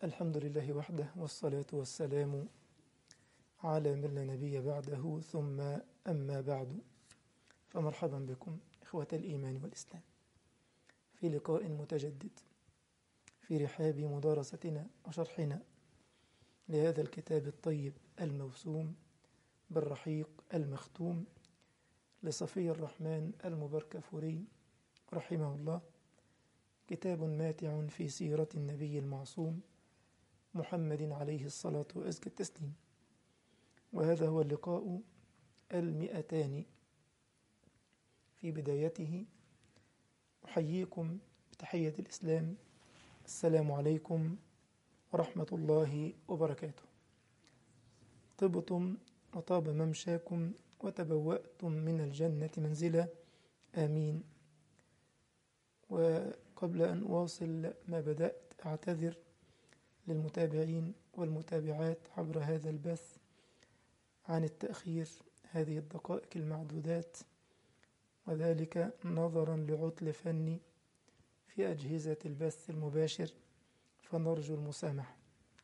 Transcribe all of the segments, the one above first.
الحمد لله وحده والصلاة والسلام على من لا نبي بعده ثم أما بعد فمرحبا بكم إخوة الإيمان والإسلام في لقاء متجدد في رحاب مدارستنا وشرحنا لهذا الكتاب الطيب الموسوم بالرحيق المختوم لصفي الرحمن المبركفوري رحمه الله كتاب ماتع في سيرة النبي المعصوم محمد عليه الصلاة وأزكى التسليم وهذا هو اللقاء المئتان في بدايته أحييكم بتحية الإسلام السلام عليكم ورحمة الله وبركاته طبتم وطاب ممشاكم وتبوأتم من الجنة منزلا آمين وقبل أن أواصل ما بدأت أعتذر للمتابعين والمتابعات عبر هذا البث عن التأخير هذه الدقائق المعدودات وذلك نظرا لعطل فني في أجهزة البث المباشر فنرجو المسامحة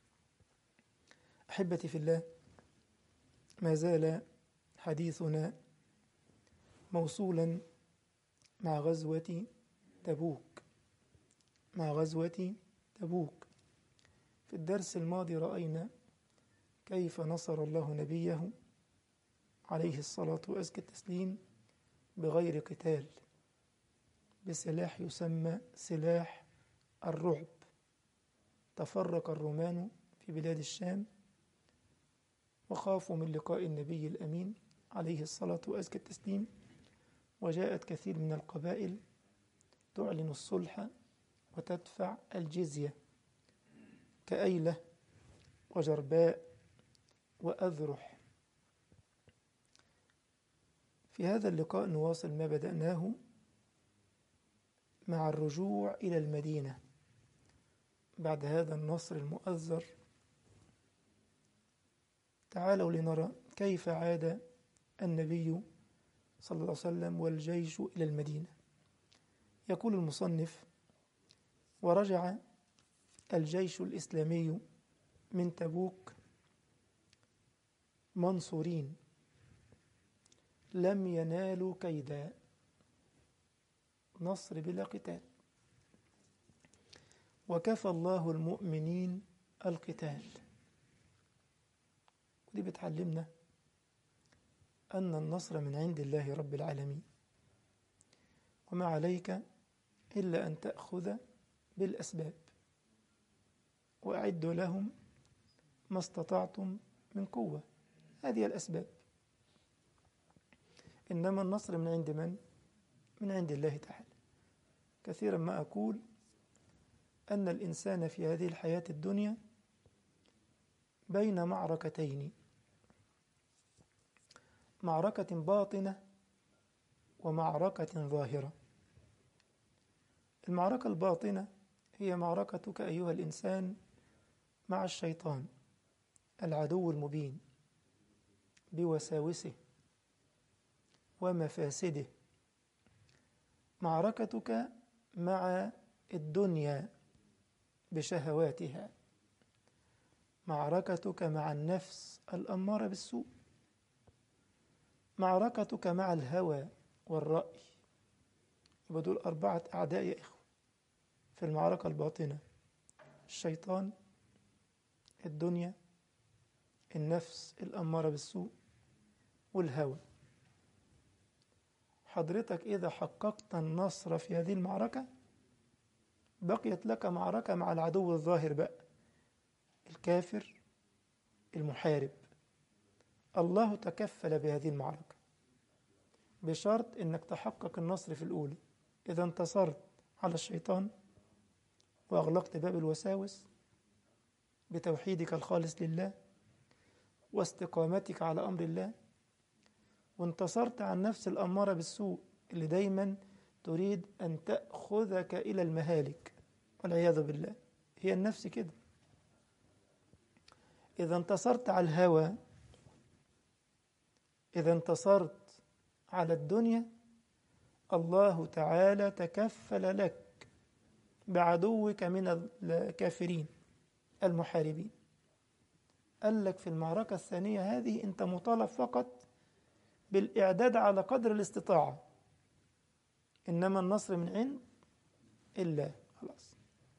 أحبتي في الله ما زال حديثنا موصولا مع غزوة تبوك مع غزوة تبوك في الدرس الماضي رأينا كيف نصر الله نبيه عليه الصلاة وأزكى التسليم بغير قتال بسلاح يسمى سلاح الرعب تفرق الرومان في بلاد الشام وخافوا من لقاء النبي الأمين عليه الصلاة وأزكى التسليم وجاءت كثير من القبائل تعلن الصلح وتدفع الجزية كأيلة وجرباء وأذرح في هذا اللقاء نواصل ما بدأناه مع الرجوع إلى المدينة بعد هذا النصر المؤذر تعالوا لنرى كيف عاد النبي صلى الله عليه وسلم والجيش إلى المدينة يقول المصنف ورجع الجيش الإسلامي من تبوك منصورين لم ينالوا كيدا نصر بلا قتال وكفى الله المؤمنين القتال ودي بتعلمنا أن النصر من عند الله رب العالمين وما عليك إلا أن تأخذ بالأسباب وأعدوا لهم ما استطعتم من قوة هذه الأسباب إنما النصر من عند من؟ من عند الله تعالى كثيرا ما أقول أن الإنسان في هذه الحياة الدنيا بين معركتين معركة باطنة ومعركة ظاهرة المعركة الباطنة هي معركتك أيها الإنسان مع الشيطان العدو المبين بوساوسه ومفاسده معركتك مع الدنيا بشهواتها معركتك مع النفس الأمارة بالسوء معركتك مع الهوى والرأي يبقى دول أربعة أعداء يا إخوة في المعركة الباطنة الشيطان الدنيا النفس الأمارة بالسوء والهوى حضرتك إذا حققت النصر في هذه المعركة بقيت لك معركة مع العدو الظاهر بقى الكافر المحارب الله تكفل بهذه المعركة بشرط انك تحقق النصر في الأولى إذا انتصرت على الشيطان وأغلقت باب الوساوس بتوحيدك الخالص لله واستقامتك على أمر الله وانتصرت عن نفس الأمارة بالسوء اللي دايما تريد أن تأخذك إلى المهالك والعياذ بالله هي النفس كده إذا انتصرت على الهوى إذا انتصرت على الدنيا الله تعالى تكفل لك بعدوك من الكافرين المحاربين قال لك في المعركة الثانية هذه أنت مطالب فقط بالإعداد على قدر الاستطاعة إنما النصر من عند الله خلاص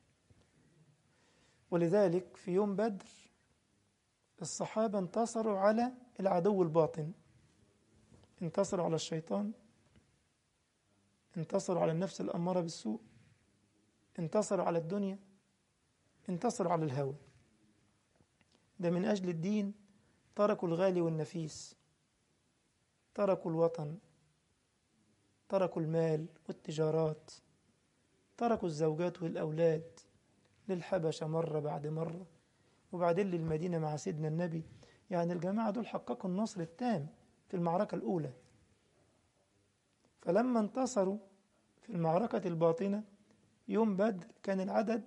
ولذلك في يوم بدر الصحابة انتصروا على العدو الباطن انتصروا على الشيطان انتصروا على النفس الأمارة بالسوء انتصروا على الدنيا انتصروا على الهوى ده من أجل الدين تركوا الغالي والنفيس تركوا الوطن تركوا المال والتجارات تركوا الزوجات والأولاد للحبشة مرة بعد مرة وبعدين للمدينة مع سيدنا النبي يعني الجماعة دول حققوا النصر التام في المعركة الأولى فلما انتصروا في المعركة الباطنة يوم بدر كان العدد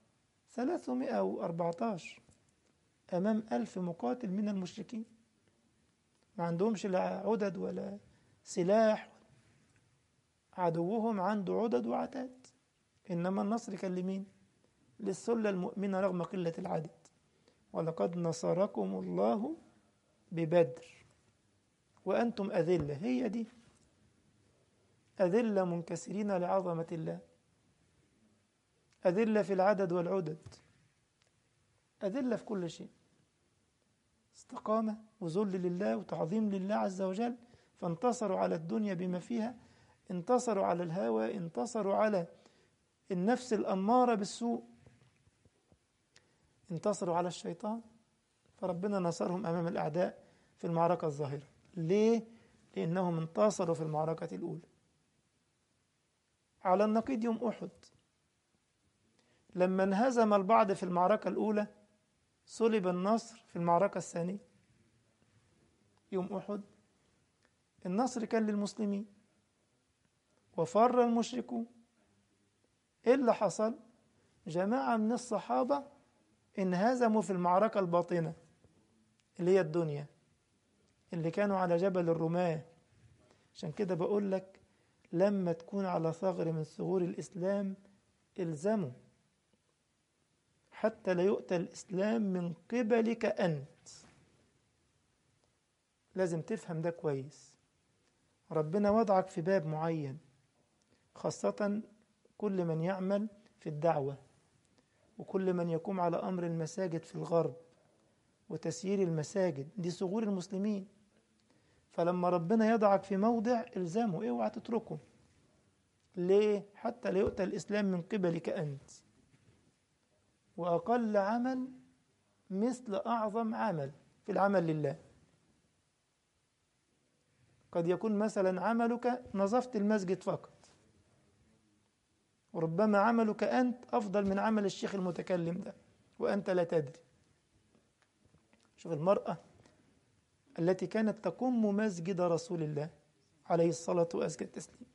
314 أمام ألف مقاتل من المشركين ما عندهمش لا عدد ولا سلاح عدوهم عنده عدد وعتاد إنما النصر كان لمين؟ للسلة المؤمنة رغم قلة العدد ولقد نصركم الله ببدر وأنتم أذلة هي دي أذلة منكسرين لعظمة الله أذلة في العدد والعدد أذلة في كل شيء استقامة وذل لله وتعظيم لله عز وجل فانتصروا على الدنيا بما فيها انتصروا على الهوى انتصروا على النفس الأمارة بالسوء انتصروا على الشيطان فربنا نصرهم أمام الأعداء في المعركة الظاهرة ليه؟ لأنهم انتصروا في المعركة الأولى على النقيض يوم أحد لما انهزم البعض في المعركة الأولى صلب النصر في المعركة الثانية يوم أحد النصر كان للمسلمين وفر المشركون إيه اللي حصل؟ جماعة من الصحابة انهزموا في المعركة الباطنة اللي هي الدنيا اللي كانوا على جبل الرماة عشان كده بقول لك لما تكون على ثغر من ثغور الإسلام الزموا حتى لا يؤتى الإسلام من قبلك أنت لازم تفهم ده كويس ربنا وضعك في باب معين خاصة كل من يعمل في الدعوة وكل من يقوم على أمر المساجد في الغرب وتسيير المساجد دي ثغور المسلمين فلما ربنا يضعك في موضع الزامه اوعى تتركه ليه حتى لا يؤتى الإسلام من قبلك أنت وأقل عمل مثل أعظم عمل في العمل لله قد يكون مثلا عملك نظفت المسجد فقط وربما عملك أنت أفضل من عمل الشيخ المتكلم ده وأنت لا تدري شوف المرأة التي كانت تقم مسجد رسول الله عليه الصلاة وأزكى التسليم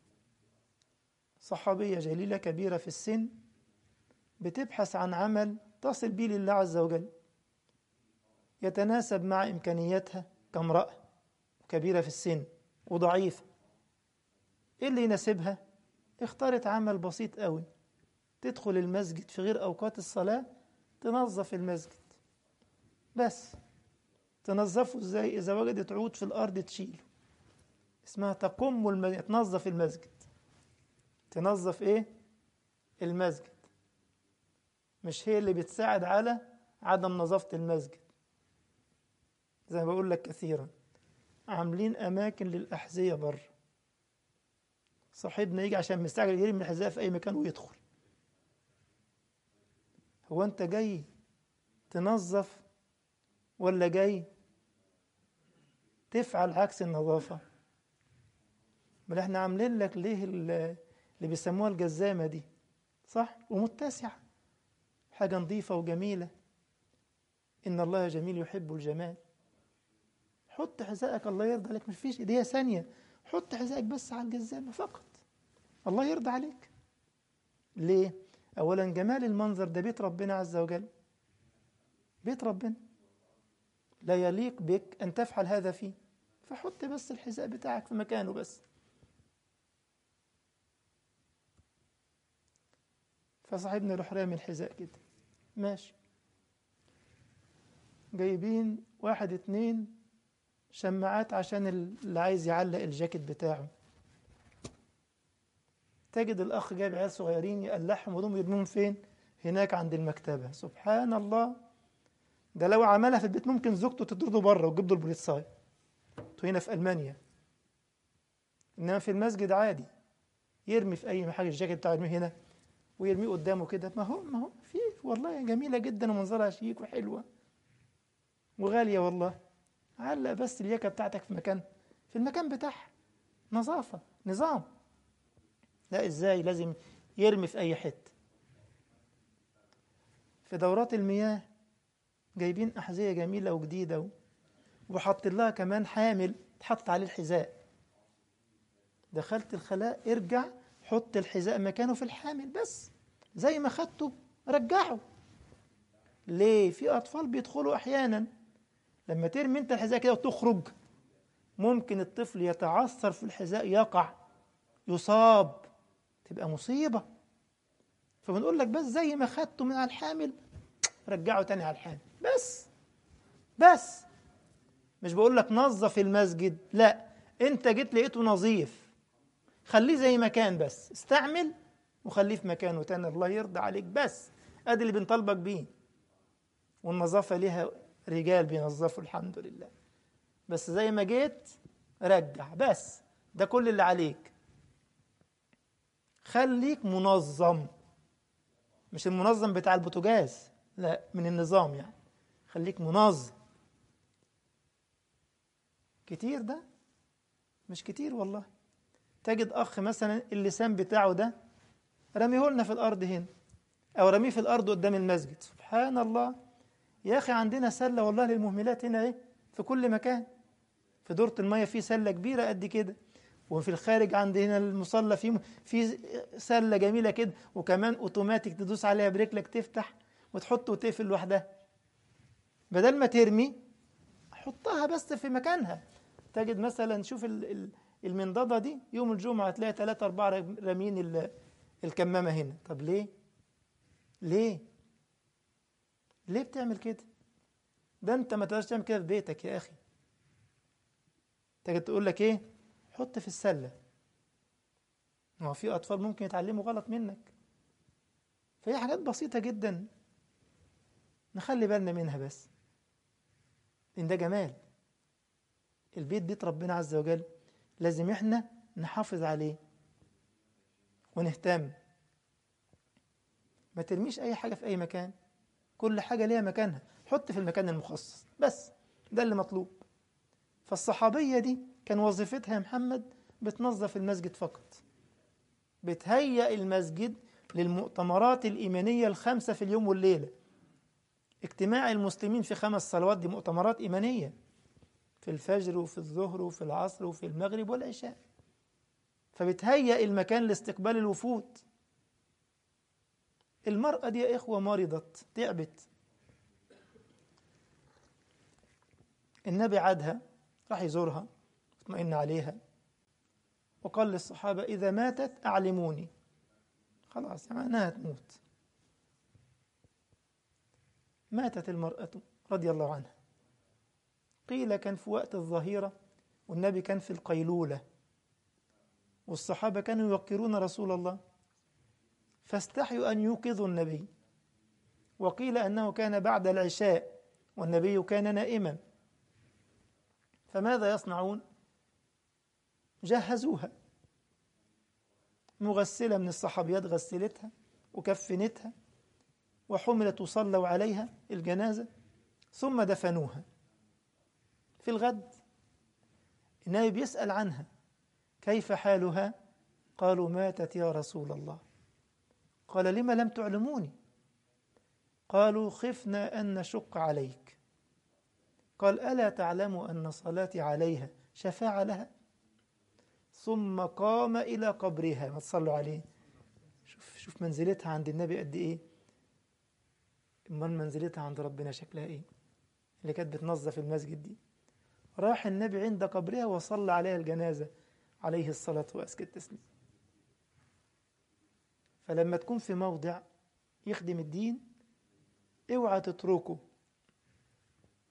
صحابية جليلة كبيرة في السن بتبحث عن عمل تصل به لله عز وجل يتناسب مع إمكانياتها كامرأة كبيرة في السن وضعيفة إيه اللي يناسبها؟ اختارت عمل بسيط قوي تدخل المسجد في غير أوقات الصلاة تنظف المسجد بس تنظفه ازاي إذا وجدت عود في الأرض تشيله اسمها تقم المسجد تنظف المسجد تنظف إيه؟ المسجد مش هي اللي بتساعد على عدم نظافة المسجد زي ما بقول لك كثيرا عاملين أماكن للأحذية بره صاحبنا يجي عشان مستعجل يرمي الحذاء في أي مكان ويدخل هو أنت جاي تنظف ولا جاي تفعل عكس النظافة بل احنا عاملين لك ليه اللي بيسموها الجزامة دي صح ومتسعة حاجة نظيفة وجميلة إن الله جميل يحب الجمال حط حذائك الله يرضى عليك مش فيش ايديها ثانية حط حذائك بس على الجزامة فقط الله يرضى عليك ليه؟ أولا جمال المنظر ده بيت ربنا عز وجل بيت ربنا لا يليق بك أن تفعل هذا فيه فحط بس الحذاء بتاعك في مكانه بس فصاحبنا يروح رامي الحذاء كده ماشي جايبين واحد اتنين شماعات عشان اللي عايز يعلق الجاكيت بتاعه تجد الأخ جايب عيال صغيرين يقلعهم ودهم يرميهم فين؟ هناك عند المكتبة سبحان الله ده لو عملها في البيت ممكن زوجته تطرده بره وتجيب له البوليساي انتوا هنا في ألمانيا إنما في المسجد عادي يرمي في أي حاجة الجاكيت بتاعه يرميه هنا ويرميه قدامه كده ما هو ما هو في والله جميلة جدا ومنظرها شيك وحلوة وغالية والله علق بس الياكة بتاعتك في مكان في المكان بتاعها نظافة نظام لا ازاي لازم يرمي في اي حته في دورات المياه جايبين احذيه جميله وجديده وحط لها كمان حامل تحط عليه الحذاء دخلت الخلاء ارجع حط الحذاء مكانه في الحامل بس زي ما خدته رجعه ليه في اطفال بيدخلوا احيانا لما ترمي انت الحذاء كده وتخرج ممكن الطفل يتعثر في الحذاء يقع يصاب تبقى مصيبة فبنقول لك بس زي ما خدته من على الحامل رجعه تاني على الحامل بس بس مش بقول لك نظف المسجد لا انت جيت لقيته نظيف خليه زي ما كان بس استعمل وخليه في مكانه تاني الله يرضى عليك بس ادي اللي بنطالبك بيه والنظافة ليها رجال بينظفوا الحمد لله بس زي ما جيت رجع بس ده كل اللي عليك خليك منظم مش المنظم بتاع البوتاجاز لا من النظام يعني خليك منظم كتير ده مش كتير والله تجد اخ مثلا اللسان بتاعه ده رميه لنا في الارض هنا او رميه في الارض قدام المسجد سبحان الله يا اخي عندنا سله والله للمهملات هنا ايه في كل مكان في دورة المية في سلة كبيرة قد كده وفي الخارج عند هنا المصلى في في سله جميله كده وكمان اوتوماتيك تدوس عليها برجلك تفتح وتحط وتقفل لوحدها بدل ما ترمي حطها بس في مكانها تجد مثلا شوف المنضده دي يوم الجمعه تلاقي ثلاثة أربعة رامين الكمامة هنا طب ليه؟ ليه؟ ليه بتعمل كده؟ ده انت ما تقدرش تعمل كده في بيتك يا اخي تجد تقول لك ايه؟ حط في السلة ما هو في أطفال ممكن يتعلموا غلط منك فهي حاجات بسيطة جدا نخلي بالنا منها بس إن ده جمال البيت بيت ربنا عز وجل لازم إحنا نحافظ عليه ونهتم ما ترميش أي حاجة في أي مكان كل حاجة ليها مكانها حط في المكان المخصص بس ده اللي مطلوب فالصحابية دي كان وظيفتها يا محمد بتنظف المسجد فقط بتهيئ المسجد للمؤتمرات الإيمانية الخمسة في اليوم والليلة اجتماع المسلمين في خمس صلوات دي مؤتمرات إيمانية في الفجر وفي الظهر وفي العصر وفي المغرب والعشاء فبتهيئ المكان لاستقبال الوفود المرأة دي يا إخوة مرضت تعبت النبي عادها راح يزورها اطمئن عليها وقال للصحابة إذا ماتت أعلموني خلاص يعني أنها تموت ماتت المرأة رضي الله عنها قيل كان في وقت الظهيرة والنبي كان في القيلولة والصحابة كانوا يوقرون رسول الله فاستحيوا أن يوقظوا النبي وقيل أنه كان بعد العشاء والنبي كان نائما فماذا يصنعون جهزوها مغسلة من الصحابيات غسلتها وكفنتها وحملت وصلوا عليها الجنازة ثم دفنوها في الغد النبي بيسأل عنها كيف حالها قالوا ماتت يا رسول الله قال لما لم تعلموني قالوا خفنا أن نشق عليك قال ألا تعلم أن صلاتي عليها شفاعة لها ثم قام إلى قبرها ما تصلوا عليه شوف شوف منزلتها عند النبي قد إيه امال منزلتها عند ربنا شكلها إيه اللي كانت بتنظف المسجد دي راح النبي عند قبرها وصلى عليها الجنازة عليه الصلاة وأزكى التسليم فلما تكون في موضع يخدم الدين اوعى تتركه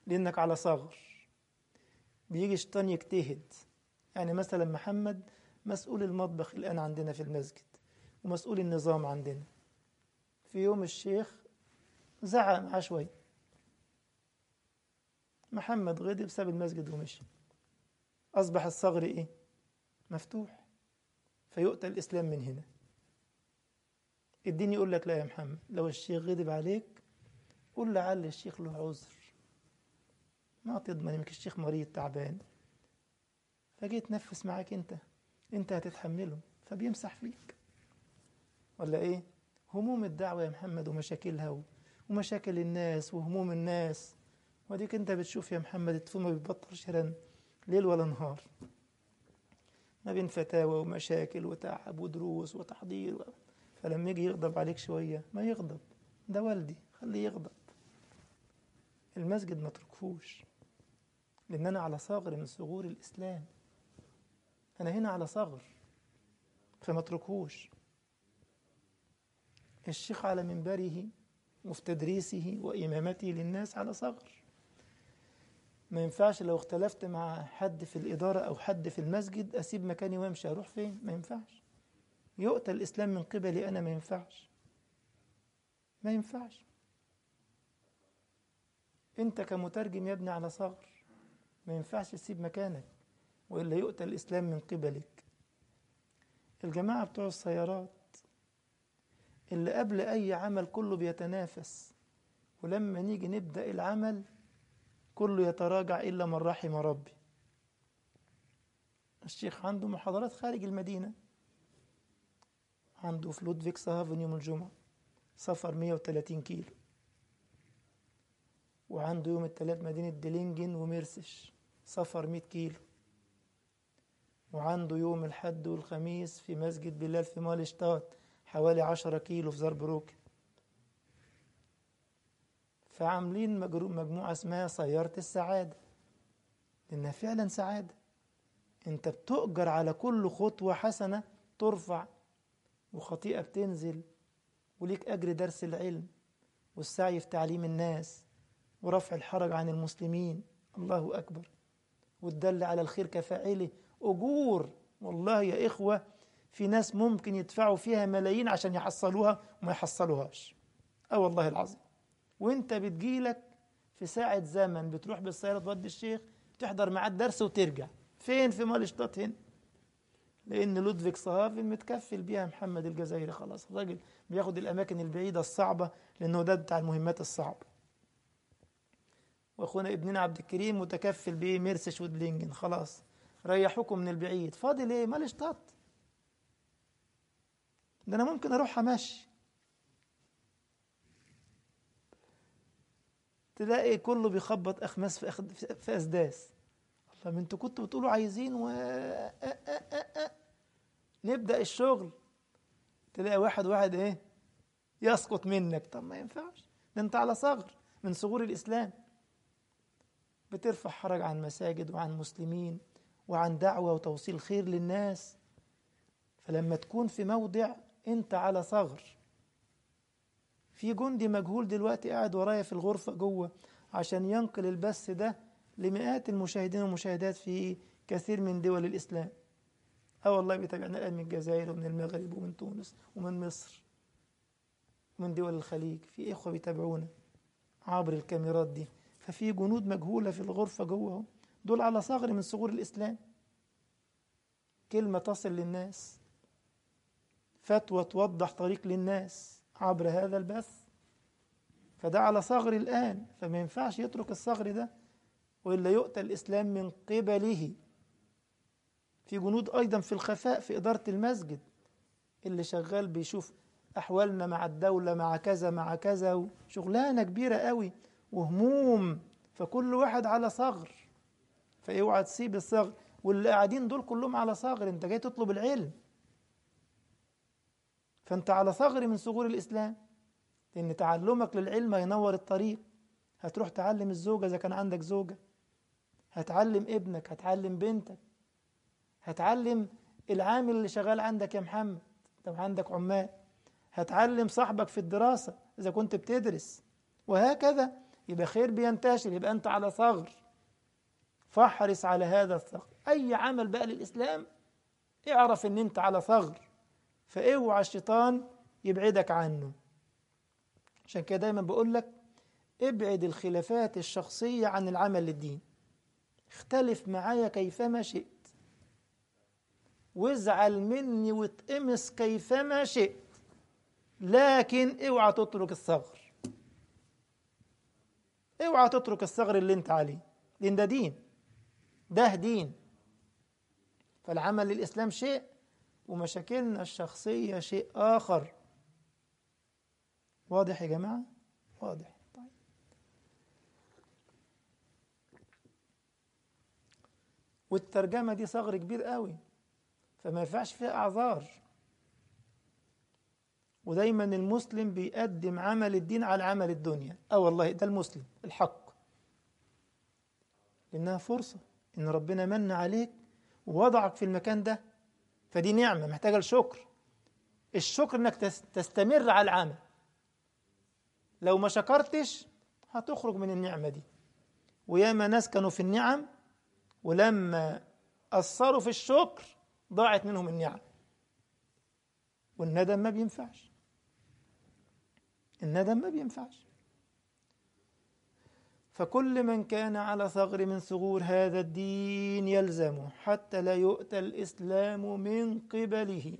لأنك على صغر بيجي الشيطان يجتهد يعني مثلا محمد مسؤول المطبخ الآن عندنا في المسجد ومسؤول النظام عندنا في يوم الشيخ زعق معاه شوية محمد غضب ساب المسجد ومشي أصبح الصغر إيه؟ مفتوح فيؤتى الإسلام من هنا الدين يقول لك لا يا محمد لو الشيخ غضب عليك قول لعل الشيخ له عذر ما تضمن يمكن الشيخ مريض تعبان فجيت تنفس معاك انت انت هتتحمله فبيمسح فيك ولا ايه هموم الدعوة يا محمد ومشاكلها ومشاكل الناس وهموم الناس وديك انت بتشوف يا محمد التليفون ما بيبطلش رن ليل ولا نهار ما بين فتاوى ومشاكل وتعب ودروس وتحضير فلما يجي يغضب عليك شوية ما يغضب ده والدي خليه يغضب المسجد ما تركفوش لأن أنا على صغر من صغور الإسلام أنا هنا على صغر فما تركوش الشيخ على منبره وفي تدريسه وإمامته للناس على صغر ما ينفعش لو اختلفت مع حد في الإدارة أو حد في المسجد أسيب مكاني وأمشي أروح فين ما ينفعش يؤتى الإسلام من قبلي أنا ما ينفعش ما ينفعش أنت كمترجم يا ابني على صغر ما ينفعش تسيب مكانك وإلا يؤتى الإسلام من قبلك الجماعة بتوع السيارات اللي قبل أي عمل كله بيتنافس ولما نيجي نبدأ العمل كله يتراجع إلا من رحم ربي الشيخ عنده محاضرات خارج المدينة عنده في لودفيك هافن يوم الجمعة سفر 130 كيلو وعنده يوم الثلاث مدينة ديلينجن وميرسش سفر 100 كيلو وعنده يوم الحد والخميس في مسجد بلال في مالشتات حوالي 10 كيلو في زربروك فعاملين مجموعة اسمها سيارة السعادة لأنها فعلا سعادة أنت بتؤجر على كل خطوة حسنة ترفع وخطيئة بتنزل وليك أجر درس العلم والسعي في تعليم الناس ورفع الحرج عن المسلمين الله أكبر والدل على الخير كفاعله أجور والله يا إخوة في ناس ممكن يدفعوا فيها ملايين عشان يحصلوها وما يحصلوهاش أه والله العظيم وانت بتجيلك في ساعة زمن بتروح بالسيارة تودي الشيخ تحضر معاه الدرس وترجع فين في مالشتات هنا لأن لودفيك صهافن متكفل بيها محمد الجزائري خلاص الراجل بياخد الأماكن البعيدة الصعبة لأنه ده بتاع المهمات الصعبة واخونا ابننا عبد الكريم متكفل بيه ميرسش ودلينجن خلاص ريحوكم من البعيد فاضل ايه مالشتات ده انا ممكن اروح ماشي تلاقي كله بيخبط اخماس في, أخد... في اسداس الله ما انتوا كنتوا بتقولوا عايزين و أ أ أ أ. نبدا الشغل تلاقي واحد واحد ايه يسقط منك طب ما ينفعش ده انت على صغر من صغور الاسلام بترفع حرج عن مساجد وعن مسلمين وعن دعوه وتوصيل خير للناس فلما تكون في موضع انت على صغر في جندي مجهول دلوقتي قاعد ورايا في الغرفة جوه عشان ينقل البث ده لمئات المشاهدين والمشاهدات في كثير من دول الإسلام اه والله بيتابعنا الآن من الجزائر ومن المغرب ومن تونس ومن مصر ومن دول الخليج في إخوة بيتابعونا عبر الكاميرات دي ففي جنود مجهولة في الغرفة جوه دول على صغر من صغور الإسلام كلمة تصل للناس فتوى توضح طريق للناس عبر هذا البث فده على صغر الآن فما ينفعش يترك الصغر ده وإلا يؤتى الإسلام من قبله في جنود أيضا في الخفاء في إدارة المسجد اللي شغال بيشوف أحوالنا مع الدولة مع كذا مع كذا شغلانة كبيرة قوي وهموم فكل واحد على صغر فاوعى تسيب الصغر واللي قاعدين دول كلهم على صغر انت جاي تطلب العلم فأنت على ثغر من ثغور الإسلام لأن تعلمك للعلم هينور الطريق هتروح تعلم الزوجة إذا كان عندك زوجة هتعلم ابنك هتعلم بنتك هتعلم العامل اللي شغال عندك يا محمد لو عندك عمال هتعلم صاحبك في الدراسة إذا كنت بتدرس وهكذا يبقى خير بينتشر يبقى أنت على ثغر فاحرص على هذا الثغر أي عمل بقى للإسلام اعرف أن أنت على ثغر فاوعى الشيطان يبعدك عنه عشان كده دايما بقول لك ابعد الخلافات الشخصية عن العمل للدين اختلف معايا كيفما شئت وازعل مني واتقمص كيفما شئت لكن اوعى تترك الثغر اوعى تترك الثغر اللي انت عليه لان ده دين ده دين فالعمل للاسلام شيء ومشاكلنا الشخصيه شيء اخر واضح يا جماعه واضح طيب والترجمه دي ثغر كبير قوي فما ينفعش فيها اعذار ودايما المسلم بيقدم عمل الدين على عمل الدنيا اه والله ده المسلم الحق لانها فرصه ان ربنا من عليك ووضعك في المكان ده فدي نعمه محتاجه الشكر الشكر انك تستمر على العمل لو ما شكرتش هتخرج من النعمه دي وياما ناس كانوا في النعم ولما قصروا في الشكر ضاعت منهم النعم والندم ما بينفعش الندم ما بينفعش فكل من كان على ثغر من ثغور هذا الدين يلزمه حتى لا يؤتى الإسلام من قبله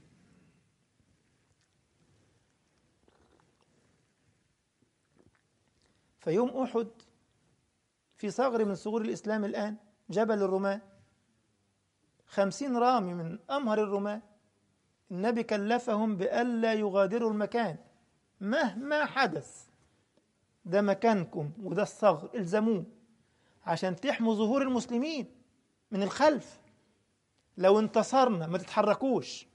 فيوم أحد في ثغر من ثغور الإسلام الآن جبل الرماة خمسين رامي من أمهر الرماة النبي كلفهم بألا يغادروا المكان مهما حدث ده مكانكم وده الثغر الزموه عشان تحموا ظهور المسلمين من الخلف لو انتصرنا ما تتحركوش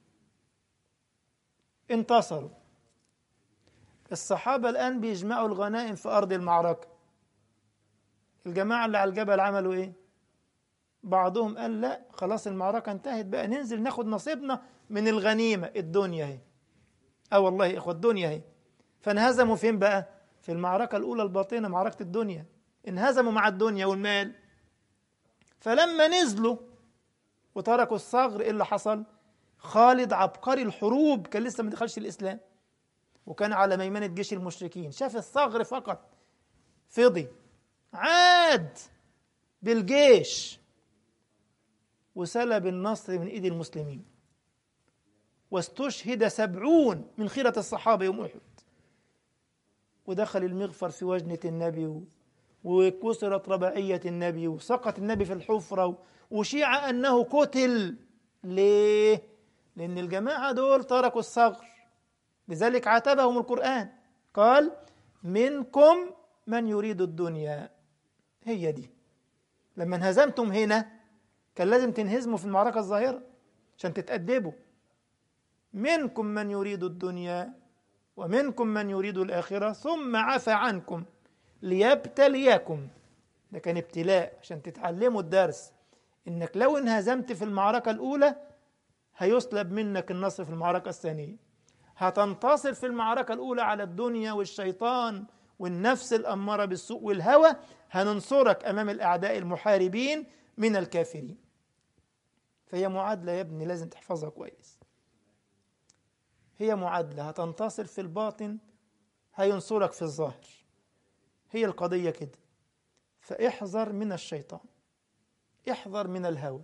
انتصروا الصحابة الآن بيجمعوا الغنائم في أرض المعركة الجماعة اللي على الجبل عملوا إيه؟ بعضهم قال لا خلاص المعركة انتهت بقى ننزل ناخد نصيبنا من الغنيمة الدنيا اهي اه والله اخوة الدنيا اهي فانهزموا فين بقى في المعركة الأولى الباطنة معركة الدنيا انهزموا مع الدنيا والمال فلما نزلوا وتركوا الصغر ايه اللي حصل خالد عبقري الحروب كان لسه ما دخلش الإسلام وكان على ميمنة جيش المشركين شاف الثغر فقط فضي عاد بالجيش وسلب النصر من ايدي المسلمين واستشهد سبعون من خيرة الصحابة يوم أحد ودخل المغفر في وجنة النبي وكسرت رباعية النبي وسقط النبي في الحفرة وشيع أنه قتل ليه؟ لأن الجماعة دول تركوا الصغر لذلك عاتبهم القرآن قال منكم من يريد الدنيا هي دي لما انهزمتم هنا كان لازم تنهزموا في المعركة الظاهرة عشان تتأدبوا منكم من يريد الدنيا ومنكم من يريد الآخرة ثم عفى عنكم ليبتليكم ده كان ابتلاء عشان تتعلموا الدرس انك لو انهزمت في المعركة الأولى هيسلب منك النصر في المعركة الثانية هتنتصر في المعركة الأولى على الدنيا والشيطان والنفس الأمارة بالسوء والهوى هننصرك أمام الأعداء المحاربين من الكافرين فهي معادلة يا ابني لازم تحفظها كويس هي معادلة هتنتصر في الباطن هينصرك في الظاهر هي القضية كده فاحذر من الشيطان احذر من الهوى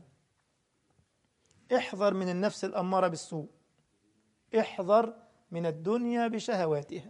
احذر من النفس الأمارة بالسوء احذر من الدنيا بشهواتها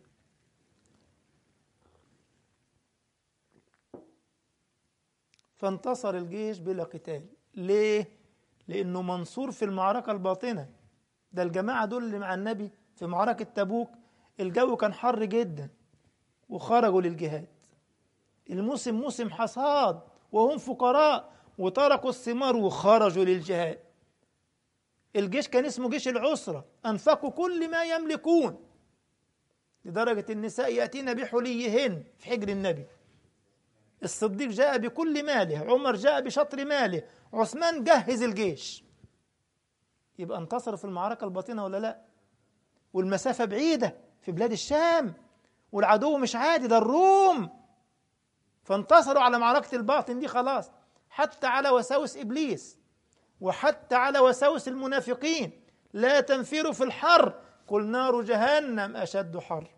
فانتصر الجيش بلا قتال ليه؟ لأنه منصور في المعركة الباطنة ده الجماعة دول اللي مع النبي في معركة تبوك الجو كان حر جدا وخرجوا للجهاد الموسم موسم حصاد وهم فقراء وتركوا الثمار وخرجوا للجهاد الجيش كان اسمه جيش العسرة أنفقوا كل ما يملكون لدرجة النساء يأتين بحليهن في حجر النبي الصديق جاء بكل ماله عمر جاء بشطر ماله عثمان جهز الجيش يبقى انتصر في المعركة الباطنة ولا لا والمسافة بعيدة في بلاد الشام والعدو مش عادي ده الروم فانتصروا على معركة الباطن دي خلاص حتى على وساوس إبليس وحتى على وساوس المنافقين لا تنفروا في الحر قل نار جهنم أشد حر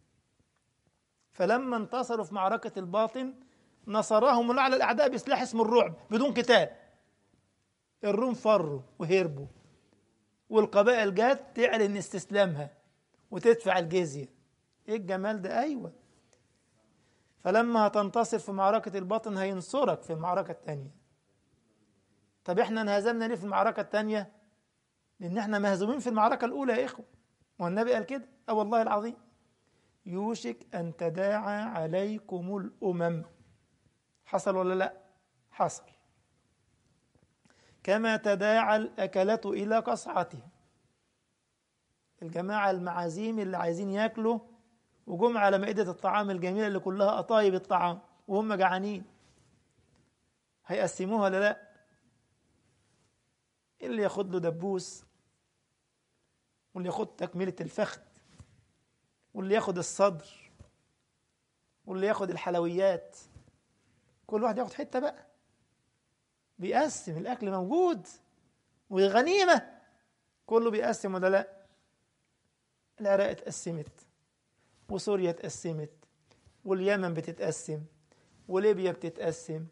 فلما انتصروا في معركة الباطن نصرهم الله على الأعداء بسلاح اسمه الرعب بدون قتال الروم فروا وهربوا والقبائل جت تعلن استسلامها وتدفع الجزية ايه الجمال ده ايوه فلما هتنتصر في معركة الباطن هينصرك في المعركة التانية طب احنا انهزمنا ليه في المعركة التانية لان احنا مهزومين في المعركة الاولى يا اخوة والنبي قال كده اه والله العظيم يوشك ان تداعى عليكم الامم حصل ولا لا حصل كما تداعى الأكلة إلى قصعتها الجماعة المعازيم اللي عايزين ياكلوا وجم على مائدة الطعام الجميلة اللي كلها قطايب الطعام وهم جعانين هيقسموها ولا لا اللي ياخد له دبوس واللي ياخد تكملة الفخذ واللي ياخد الصدر واللي ياخد الحلويات كل واحد ياخد حتة بقى بيقسم الأكل موجود والغنيمة كله بيقسم ولا لا العراق اتقسمت وسوريا اتقسمت واليمن بتتقسم وليبيا بتتقسم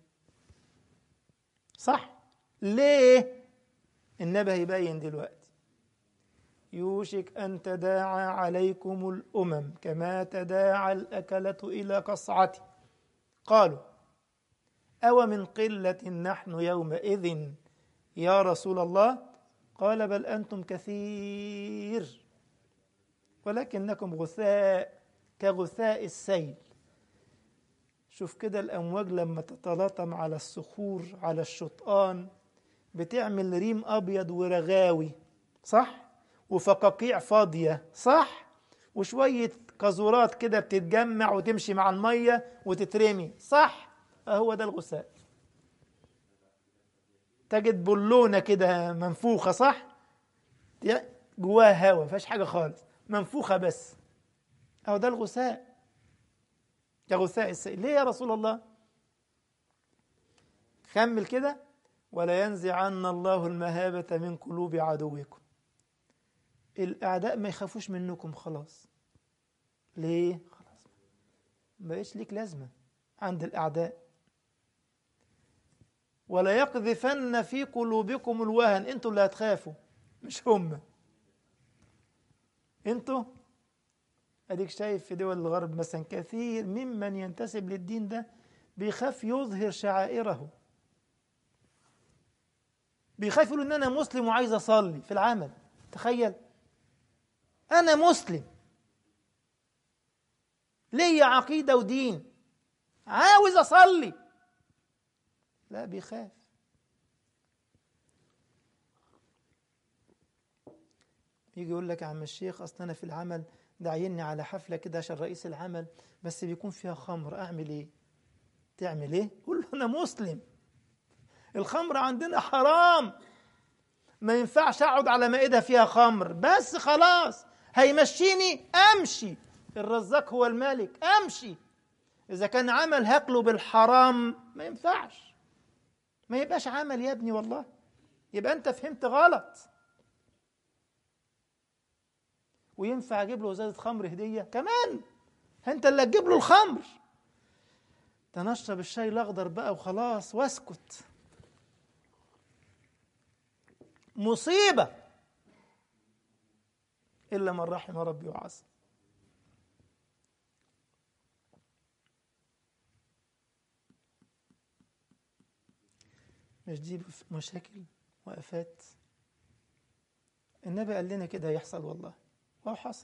صح ليه النبي هيبين دلوقتي يوشك أن تداعى عليكم الأمم كما تداعى الأكلة إلى قصعته قالوا أو من قلة نحن يومئذ يا رسول الله قال بل أنتم كثير ولكنكم غثاء كغثاء السيل شوف كده الأمواج لما تتلاطم على الصخور على الشطآن بتعمل ريم أبيض ورغاوي صح؟ وفقاقيع فاضية صح؟ وشوية قذورات كده بتتجمع وتمشي مع المية وتترمي صح؟ هو ده الغثاء تجد بالونة كده منفوخة صح؟ جواها هوا مفيهاش حاجة خالص منفوخة بس أهو ده الغثاء كغثاء السيل ليه يا رسول الله كمل كده ولا ينزعن الله المهابة من قلوب عدوكم الأعداء ما يخافوش منكم خلاص ليه خلاص ما بقيش ليك لازمة عند الأعداء ولا يقذفن في قلوبكم الوهن انتوا اللي هتخافوا مش هم انتوا اديك شايف في دول الغرب مثلا كثير ممن ينتسب للدين ده بيخاف يظهر شعائره بيخاف يقول ان انا مسلم وعايز اصلي في العمل تخيل انا مسلم ليا عقيده ودين عاوز اصلي لا بيخاف يجي يقول لك يا عم الشيخ اصل انا في العمل داعيني على حفله كده عشان رئيس العمل بس بيكون فيها خمر اعمل ايه تعمل ايه قول له انا مسلم الخمر عندنا حرام ما ينفعش اقعد على مائده فيها خمر بس خلاص هيمشيني امشي الرزاق هو الملك امشي اذا كان عمل هاكله بالحرام ما ينفعش ما يبقاش عمل يا ابني والله يبقى انت فهمت غلط وينفع اجيب له ازازه خمر هديه كمان انت اللي تجيب له الخمر تنشرب الشاي الاخضر بقى وخلاص واسكت مصيبه الا من رحم ربي وعصى مش دي مشاكل وافات النبي قال لنا كده يحصل والله وهو حصل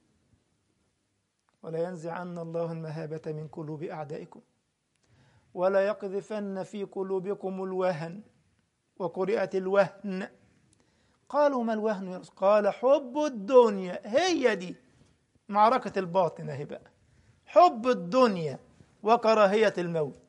ولا ينزعن الله المهابة من قلوب أعدائكم ولا يقذفن في قلوبكم الوهن وقرئت الوهن قالوا ما الوهن يا رسول قال حب الدنيا هي دي معركة الباطن اهي بقى حب الدنيا وكراهية الموت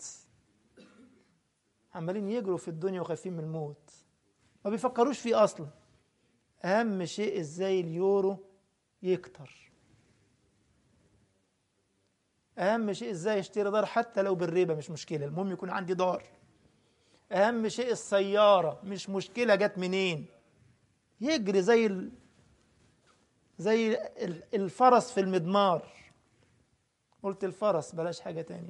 عمالين يجروا في الدنيا وخايفين من الموت ما بيفكروش فيه أصلا أهم شيء إزاي اليورو يكتر أهم شيء إزاي يشتري دار حتى لو بالربا مش مشكلة المهم يكون عندي دار أهم شيء السيارة مش مشكلة جت منين يجري زي ال... زي ال- الفرس في المضمار قلت الفرس بلاش حاجة تانية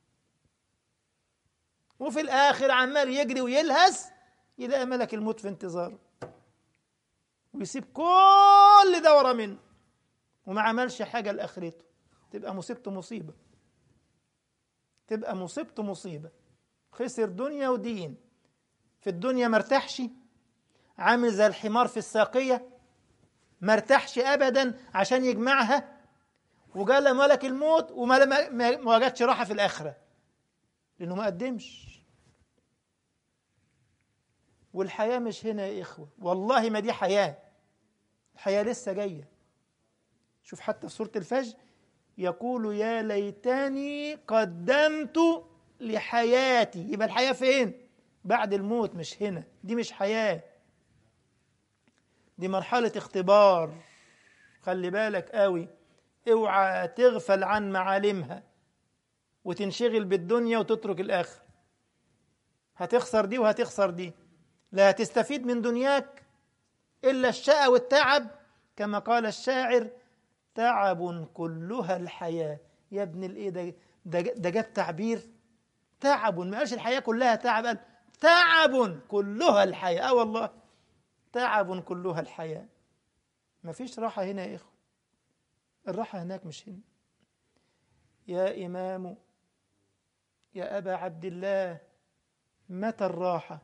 وفي الآخر عمال يجري ويلهث يلاقي ملك الموت في انتظاره ويسيب كل ده ورا منه وما عملش حاجة لآخرته تبقى مصيبته مصيبة تبقى مصيبته مصيبة خسر دنيا ودين في الدنيا مرتاحش عامل زي الحمار في الساقية مرتاحش أبدا عشان يجمعها وجال ملك الموت وما ما- ما ما وجدش راحة في الآخرة لأنه ما قدمش والحياة مش هنا يا إخوة والله ما دي حياة الحياة لسه جاية شوف حتى في سورة الفجر يقول يا ليتني قدمت لحياتي يبقى الحياة فين بعد الموت مش هنا دي مش حياة دي مرحلة اختبار خلي بالك قوي اوعى تغفل عن معالمها وتنشغل بالدنيا وتترك الآخر هتخسر دي وهتخسر دي لا هتستفيد من دنياك إلا الشقى والتعب كما قال الشاعر تعب كلها الحياة يا ابن الايه ده ده ده جاب تعبير تعب ما قالش الحياة كلها تعب قال تعب كلها الحياة اه والله تعب كلها الحياة ما فيش راحة هنا يا إخوة الراحة هناك مش هنا يا إمام يا أبا عبد الله متى الراحة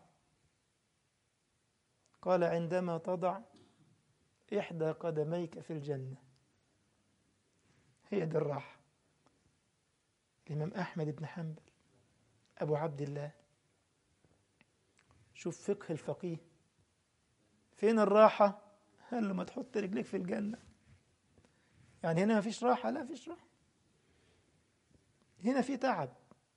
قال عندما تضع إحدى قدميك في الجنة هي دي الراحة الإمام أحمد بن حنبل أبو عبد الله شوف فقه الفقيه فين الراحة قال له ما تحط رجليك في الجنة يعني هنا ما فيش راحة لا فيش راحة هنا في تعب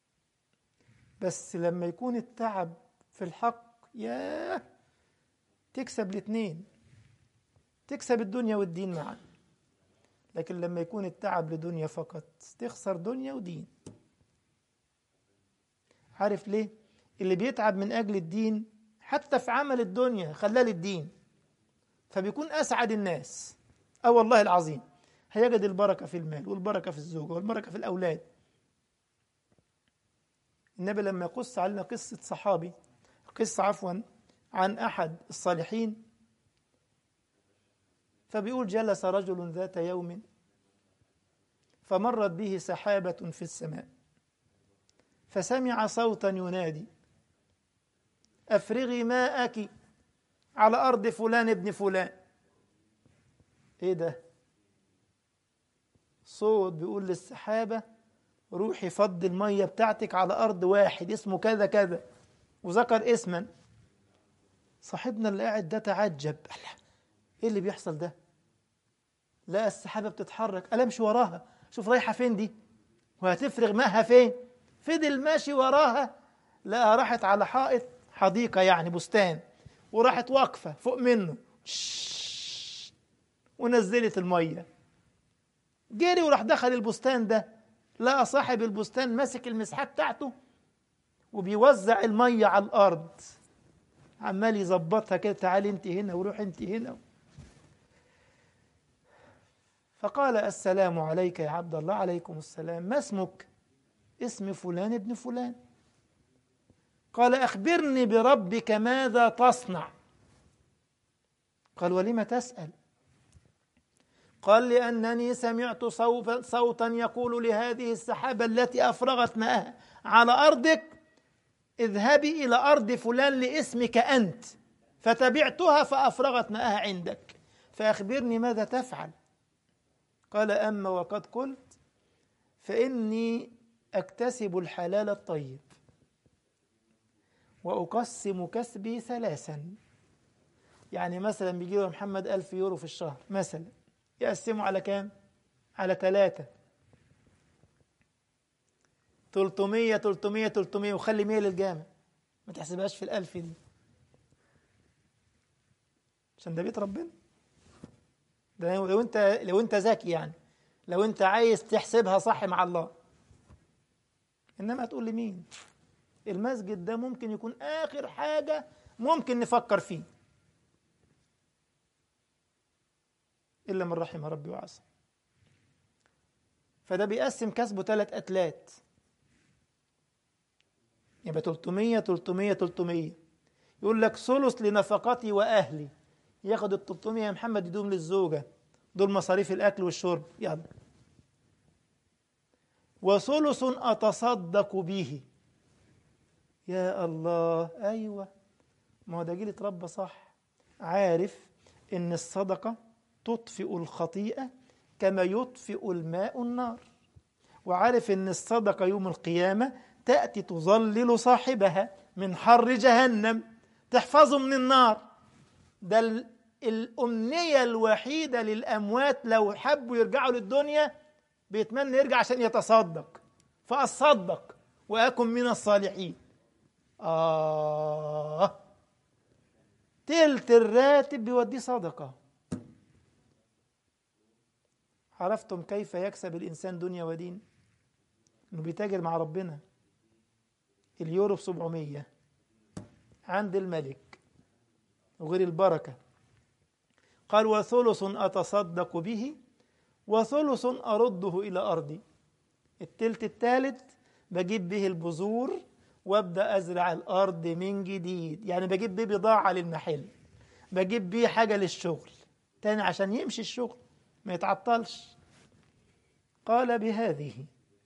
بس لما يكون التعب في الحق ياه تكسب الاثنين تكسب الدنيا والدين معا لكن لما يكون التعب لدنيا فقط تخسر دنيا ودين عارف ليه اللي بيتعب من أجل الدين حتى في عمل الدنيا خلاه للدين فبيكون أسعد الناس أه والله العظيم هيجد البركة في المال والبركة في الزوجة والبركة في الأولاد النبي لما يقص علينا قصة صحابي قصة عفوا عن أحد الصالحين فبيقول جلس رجل ذات يوم فمرت به سحابة في السماء فسمع صوتا ينادي أفرغي ماءك على أرض فلان ابن فلان إيه ده صوت بيقول للسحابة روحي فض المية بتاعتك على أرض واحد اسمه كذا كذا وذكر اسما صاحبنا اللي قاعد ده تعجب الله ايه اللي بيحصل ده لا السحابة بتتحرك قال امشي وراها شوف رايحة فين دي وهتفرغ ماءها فين فضل ماشي وراها لا راحت على حائط حديقة يعني بستان وراحت واقفة فوق منه شش ونزلت المية جري وراح دخل البستان ده لقى صاحب البستان ماسك المسحة بتاعته وبيوزع المية على الأرض عمال يظبطها كده تعالي انت هنا وروح انت هنا فقال السلام عليك يا عبد الله عليكم السلام ما اسمك اسم فلان ابن فلان قال أخبرني بربك ماذا تصنع قال ولم تسأل قال لأنني سمعت صوتا يقول لهذه السحابة التي أفرغت ماءها على أرضك اذهبي إلى أرض فلان لاسمك أنت فتبعتها فأفرغت ماءها عندك فأخبرني ماذا تفعل قال أما وقد قلت فإني أكتسب الحلال الطيب وأقسم كسبي ثلاثا يعني مثلا بيجي له محمد ألف يورو في الشهر مثلا يقسمه على كام؟ على ثلاثة 300 300 300 وخلي 100 للجامع ما تحسبهاش في الألف دي عشان ده بيت ربنا ده لو انت لو انت ذكي يعني لو انت عايز تحسبها صح مع الله إنما تقول لي مين المسجد ده ممكن يكون آخر حاجة ممكن نفكر فيه إلا من رحم ربي وعصى فده بيقسم كسبه ثلاث أتلات يبقى 300 300 300 يقول لك ثلث لنفقتي وأهلي ياخد ال 300 يا محمد يدوم للزوجة دول مصاريف الأكل والشرب يلا وثلث أتصدق به يا الله أيوة ما هو ده جيل اتربى صح عارف إن الصدقة تطفئ الخطيئة كما يطفئ الماء النار وعارف إن الصدقة يوم القيامة تأتي تظلل صاحبها من حر جهنم تحفظه من النار ده الأمنية الوحيدة للأموات لو حبوا يرجعوا للدنيا بيتمنى يرجع عشان يتصدق فأصدق وأكن من الصالحين آه تلت الراتب بيوديه صدقة عرفتم كيف يكسب الإنسان دنيا ودين إنه بيتاجر مع ربنا اليورو ب 700 عند الملك وغير البركة قال وثلث أتصدق به وثلث أرده إلى أرضي التلت التالت بجيب به البذور وابدا ازرع الارض من جديد يعني بجيب بيه بضاعه للمحل بجيب بيه حاجه للشغل تاني عشان يمشي الشغل ما يتعطلش قال بهذه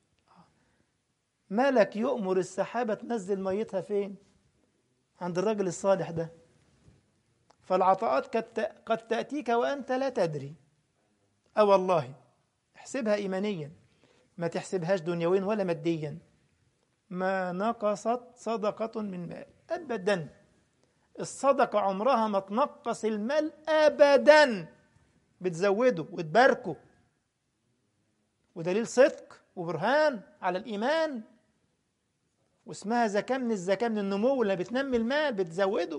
ملك يؤمر السحابة تنزل ميتها فين عند الرجل الصالح ده فالعطاءات قد تأتيك وأنت لا تدري أو والله احسبها إيمانيا ما تحسبهاش دنيويا ولا ماديا ما نقصت صدقة من مال أبدا الصدقة عمرها ما تنقص المال أبدا بتزوده وتباركه ودليل صدق وبرهان على الإيمان واسمها زكاة من الزكاة من النمو اللي بتنمي المال بتزوده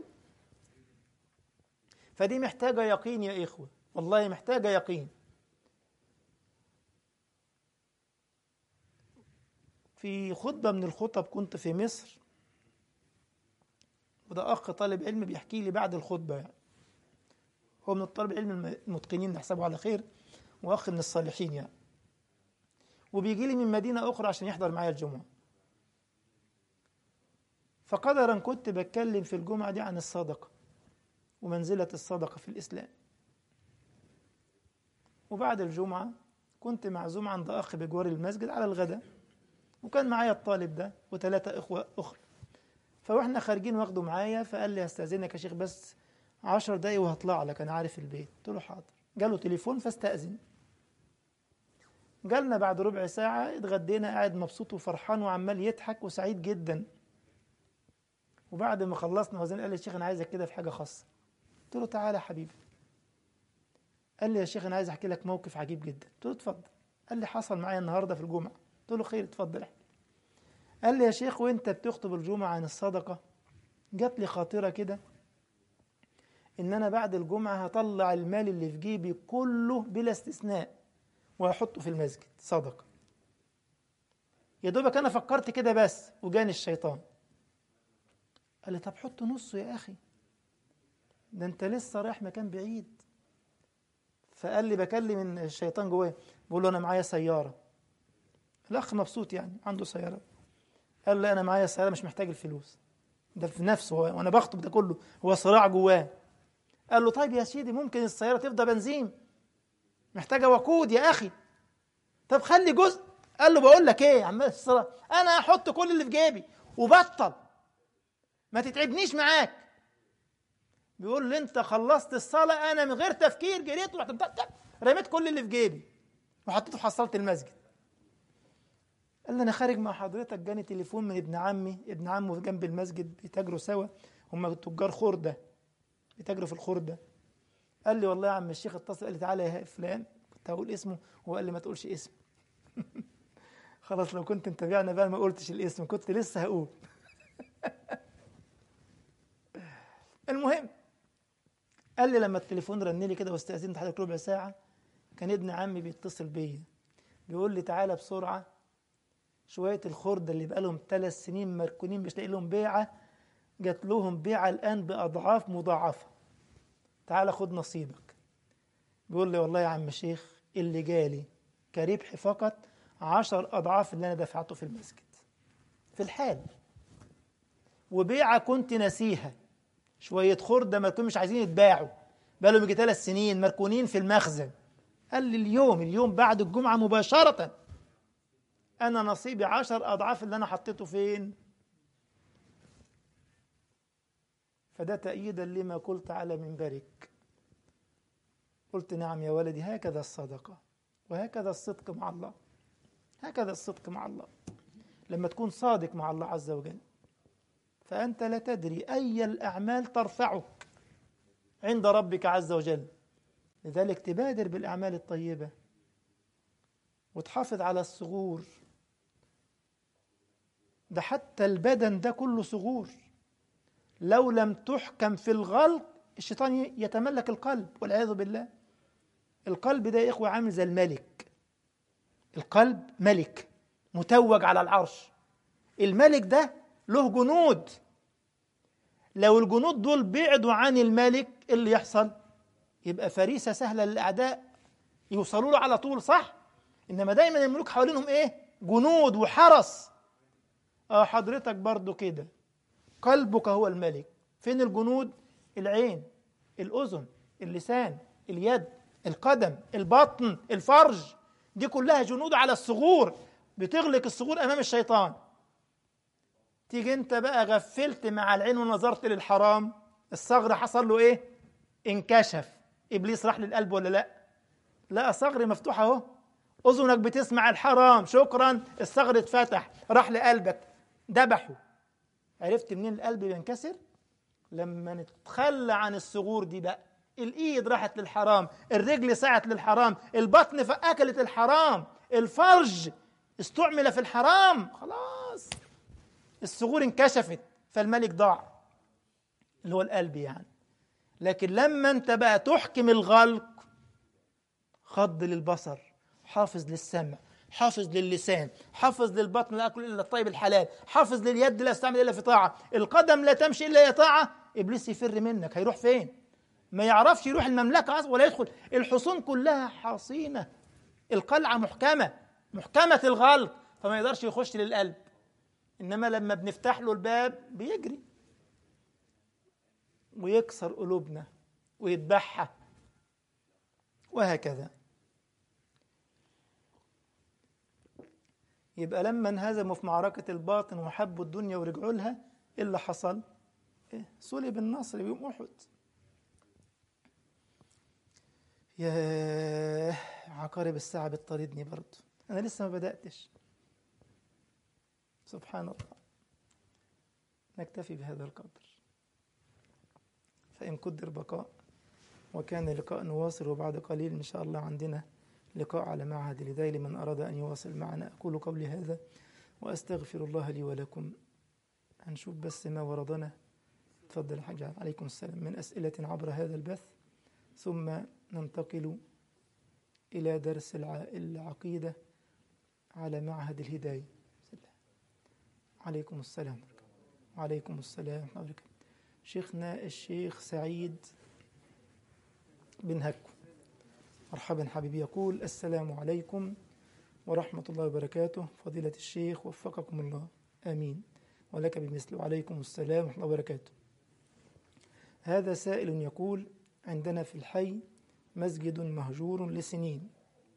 فدي محتاجة يقين يا إخوة والله محتاجة يقين في خطبة من الخطب كنت في مصر وده أخ طالب علم بيحكي لي بعد الخطبة يعني هو من الطالب العلم المتقنين نحسبه على خير وأخ من الصالحين يعني وبيجي لي من مدينة أخرى عشان يحضر معايا الجمعة فقدرا كنت بتكلم في الجمعة دي عن الصدقة ومنزلة الصدقة في الإسلام وبعد الجمعة كنت معزوم عند أخ بجوار المسجد على الغداء وكان معايا الطالب ده وثلاثة إخوة أخرى فواحنا خارجين واخده معايا فقال لي هستأذنك يا شيخ بس عشر دقايق وهطلع لك أنا عارف البيت قلت له حاضر جاله تليفون فاستأذن جالنا بعد ربع ساعة اتغدينا قاعد مبسوط وفرحان وعمال يضحك وسعيد جدا وبعد ما خلصنا وزن قال لي يا شيخ أنا عايزك كده في حاجة خاصة قلت له تعالى يا حبيبي قال لي يا شيخ أنا عايز أحكي لك موقف عجيب جدا قلت له اتفضل قال لي حصل معايا النهاردة في الجمعة قلت له خير اتفضل احكي قال لي يا شيخ وانت بتخطب الجمعة عن الصدقة جات لي خاطرة كده ان انا بعد الجمعة هطلع المال اللي في جيبي كله بلا استثناء وهحطه في المسجد صدقة يا دوبك انا فكرت كده بس وجاني الشيطان قال لي طب حط نصه يا اخي ده انت لسه رايح مكان بعيد فقال لي بكلم الشيطان جواه بقول له انا معايا سياره الاخ مبسوط يعني عنده سياره قال لي انا معايا سياره مش محتاج الفلوس ده في نفسه هو وانا بخطب ده كله هو صراع جواه قال له طيب يا سيدي ممكن السياره تفضى بنزين محتاجه وقود يا اخي طب خلي جزء قال له بقول لك ايه يا عم الصلاه انا هحط كل اللي في جيبي وبطل ما تتعبنيش معاك بيقول له انت خلصت الصلاه انا من غير تفكير جريت ورحت رميت كل اللي في جيبي وحطيته في حصاله المسجد قال لي انا خارج مع حضرتك جاني تليفون من ابن عمي ابن عمه جنب المسجد بيتاجروا سوا هم تجار خرده بيتاجروا في الخرده قال لي والله يا عم الشيخ اتصل قال لي تعالى يا فلان كنت هقول اسمه هو قال لي ما تقولش اسم خلاص لو كنت متابعنا بقى ما قلتش الاسم كنت لسه هقول المهم قال لي لما التليفون رن لي كده واستأذنت حضرتك ربع ساعة كان ابن عمي بيتصل بيا بيقول لي تعالى بسرعة شوية الخردة اللي بقالهم ثلاث سنين مركونين مش لاقي لهم بيعة جات لهم بيعة الآن بأضعاف مضاعفة تعال خد نصيبك بيقول لي والله يا عم شيخ اللي جالي كربح فقط عشر أضعاف اللي أنا دفعته في المسجد في الحال وبيعة كنت ناسيها شوية خردة مركونين مش عايزين يتباعوا بقالهم يجي ثلاث سنين مركونين في المخزن قال لي اليوم اليوم بعد الجمعة مباشرة أنا نصيبي عشر أضعاف اللي أنا حطيته فين فده تأييدا لما قلت على منبرك قلت نعم يا ولدي هكذا الصدقة وهكذا الصدق مع الله هكذا الصدق مع الله لما تكون صادق مع الله عز وجل فأنت لا تدري أي الأعمال ترفعك عند ربك عز وجل لذلك تبادر بالأعمال الطيبة وتحافظ على الصغور ده حتى البدن ده كله صغور لو لم تحكم في الغلق الشيطان يتملك القلب والعياذ بالله القلب ده يا إخوة عامل زي الملك القلب ملك متوج على العرش الملك ده له جنود لو الجنود دول بعدوا عن الملك إيه اللي يحصل يبقى فريسة سهلة للأعداء يوصلوا له على طول صح إنما دايما الملوك حوالينهم إيه جنود وحرس اه حضرتك برضو كده قلبك هو الملك فين الجنود العين الأذن اللسان اليد القدم البطن الفرج دي كلها جنود على الثغور بتغلق الثغور أمام الشيطان تيجي انت بقى غفلت مع العين ونظرت للحرام الصغر حصل له ايه انكشف ابليس راح للقلب ولا لا لا صغر مفتوح اهو اذنك بتسمع الحرام شكرا الصغر اتفتح راح لقلبك ذبحه عرفت منين القلب بينكسر لما نتخلى عن الثغور دي بقى الايد راحت للحرام الرجل سعت للحرام البطن فاكلت الحرام الفرج استعمل في الحرام خلاص الثغور انكشفت فالملك ضاع اللي هو القلب يعني لكن لما انت بقى تحكم الغلق خض للبصر حافظ للسمع حافظ للسان حافظ للبطن لا اكل الا الطيب الحلال حافظ لليد لا استعمل الا في طاعه القدم لا تمشي الا هي طاعه ابليس يفر منك هيروح فين ما يعرفش يروح المملكه ولا يدخل الحصون كلها حصينه القلعه محكمه محكمه الغلق فما يقدرش يخش للقلب انما لما بنفتح له الباب بيجري ويكسر قلوبنا ويذبحها وهكذا يبقى لما انهزموا في معركة الباطن وحبوا الدنيا ورجعوا لها ايه اللي حصل؟ إيه؟ صلب النصر بيوم أحد يا عقارب الساعة بتطاردني برضه أنا لسه ما بدأتش سبحان الله نكتفي بهذا القدر فإن قدر بقاء وكان لقاء نواصل وبعد قليل إن شاء الله عندنا لقاء على معهد لذي لمن أراد أن يواصل معنا أقول قولي هذا وأستغفر الله لي ولكم هنشوف بس ما وردنا تفضل حاج عليكم السلام من أسئلة عبر هذا البث ثم ننتقل إلى درس العقيدة على معهد الهداية عليكم السلام وعليكم السلام ورحمة الله وبركاته شيخنا الشيخ سعيد بن هكو مرحبا حبيبي يقول السلام عليكم ورحمة الله وبركاته فضيلة الشيخ وفقكم الله آمين ولك بمثل وعليكم السلام ورحمة الله وبركاته هذا سائل يقول عندنا في الحي مسجد مهجور لسنين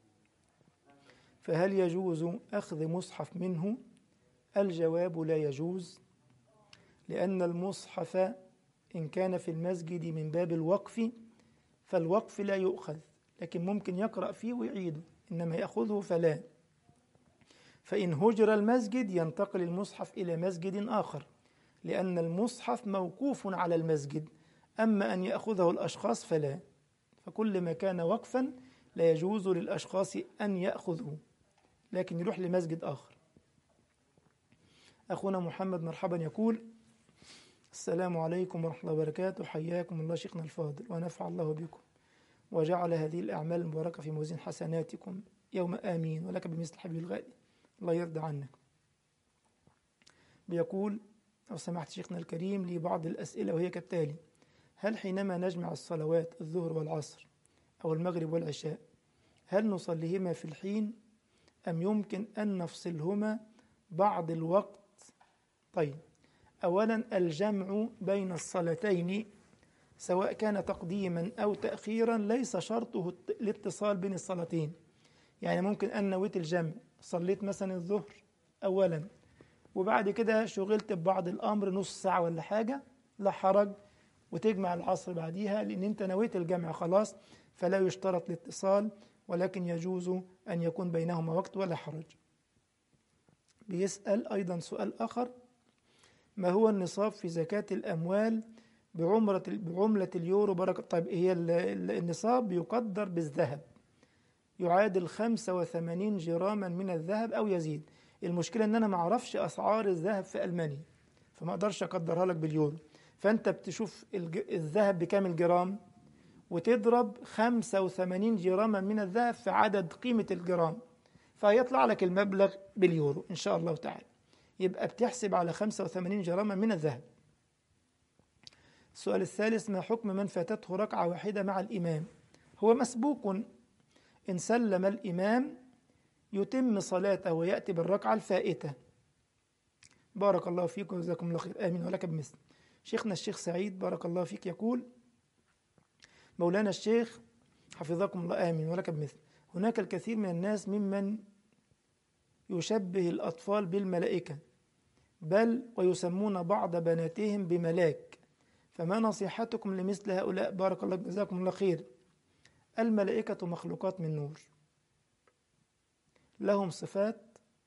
فهل يجوز أخذ مصحف منه الجواب لا يجوز لأن المصحف إن كان في المسجد من باب الوقف فالوقف لا يؤخذ لكن ممكن يقرأ فيه ويعيده إنما يأخذه فلا فإن هجر المسجد ينتقل المصحف إلى مسجد آخر لأن المصحف موقوف على المسجد أما أن يأخذه الأشخاص فلا فكل ما كان وقفا لا يجوز للأشخاص أن يأخذه لكن يروح لمسجد آخر أخونا محمد مرحبا يقول السلام عليكم ورحمة الله وبركاته حياكم الله شيخنا الفاضل ونفع الله بكم وجعل هذه الأعمال المباركة في موازين حسناتكم يوم آمين ولك بمثل حبيب الغالي الله يرضى عنك بيقول لو سمحت شيخنا الكريم لي بعض الأسئلة وهي كالتالي هل حينما نجمع الصلوات الظهر والعصر أو المغرب والعشاء هل نصليهما في الحين أم يمكن أن نفصلهما بعض الوقت طيب أولا الجمع بين الصلاتين سواء كان تقديما أو تأخيرا ليس شرطه الاتصال بين الصلاتين يعني ممكن أن نويت الجمع صليت مثلا الظهر أولا وبعد كده شغلت ببعض الأمر نص ساعة ولا حاجة لا حرج وتجمع العصر بعديها لأن أنت نويت الجمع خلاص فلا يشترط الاتصال ولكن يجوز أن يكون بينهما وقت ولا حرج بيسأل أيضا سؤال آخر ما هو النصاب في زكاة الأموال بعمرة بعملة اليورو بركة طيب هي النصاب يقدر بالذهب يعادل 85 جراما من الذهب أو يزيد المشكلة إن أنا ما أعرفش أسعار الذهب في ألمانيا فما أقدرش أقدرها لك باليورو فأنت بتشوف الذهب بكام الجرام وتضرب 85 جراما من الذهب في عدد قيمة الجرام فيطلع لك المبلغ باليورو إن شاء الله تعالى يبقى بتحسب على 85 جراما من الذهب السؤال الثالث ما حكم من فاتته ركعة واحدة مع الإمام هو مسبوق إن سلم الإمام يتم صلاته ويأتي بالركعة الفائتة بارك الله فيك وجزاكم الله خير آمين ولك بمثل شيخنا الشيخ سعيد بارك الله فيك يقول مولانا الشيخ حفظكم الله آمين ولك بمثل هناك الكثير من الناس ممن يشبه الأطفال بالملائكة بل ويسمون بعض بناتهم بملاك فما نصيحتكم لمثل هؤلاء بارك الله جزاكم الله خير الملائكة مخلوقات من نور لهم صفات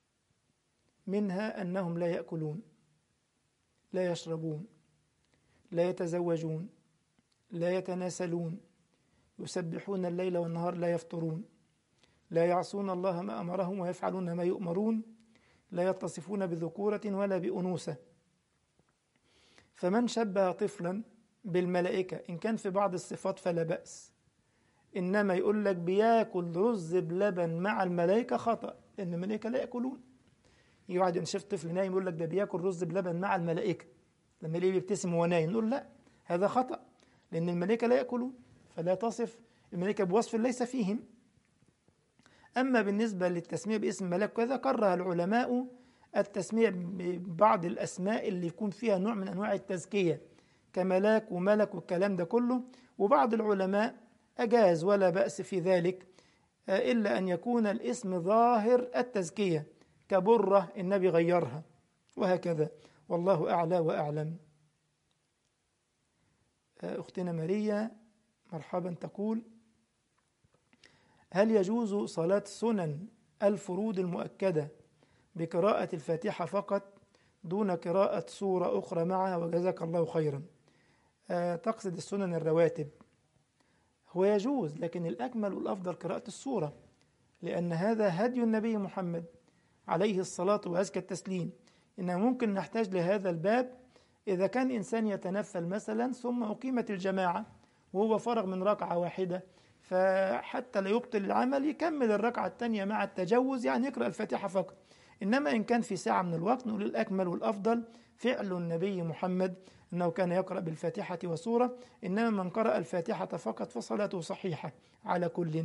منها أنهم لا يأكلون لا يشربون لا يتزوجون لا يتناسلون يسبحون الليل والنهار لا يفطرون لا يعصون الله ما أمرهم ويفعلون ما يؤمرون لا يتصفون بذكورة ولا بأنوثة فمن شبه طفلا بالملائكة إن كان في بعض الصفات فلا بأس إنما يقول لك بياكل رز بلبن مع الملائكة خطأ لأن الملائكة لا يأكلون يقعد يشوف طفل نايم يقول لك ده بياكل رز بلبن مع الملائكة لما ليه بيبتسم وهو نايم نقول لا هذا خطأ لأن الملائكة لا يأكلون فلا تصف الملائكة بوصف ليس فيهم أما بالنسبة للتسمية باسم ملاك كذا كره العلماء التسمية ببعض الأسماء اللي يكون فيها نوع من أنواع التزكية كملاك وملك والكلام ده كله وبعض العلماء أجاز ولا بأس في ذلك إلا أن يكون الاسم ظاهر التزكية كبرة النبي غيرها وهكذا والله أعلى وأعلم أختنا ماريا مرحبا تقول هل يجوز صلاة سنن الفروض المؤكدة بقراءة الفاتحة فقط دون قراءة سورة أخرى معها وجزاك الله خيرا تقصد السنن الرواتب هو يجوز لكن الأكمل والأفضل قراءة السورة لأن هذا هدي النبي محمد عليه الصلاة وأزكى التسليم إنه ممكن نحتاج لهذا الباب إذا كان إنسان يتنفل مثلا ثم أقيمت الجماعة وهو فرغ من ركعة واحدة فحتى لا يبطل العمل يكمل الركعة الثانية مع التجوز يعني يقرأ الفاتحة فقط إنما إن كان في ساعة من الوقت نقول الأكمل والأفضل فعل النبي محمد أنه كان يقرأ بالفاتحة وسورة إنما من قرأ الفاتحة فقط فصلاته صحيحة على كل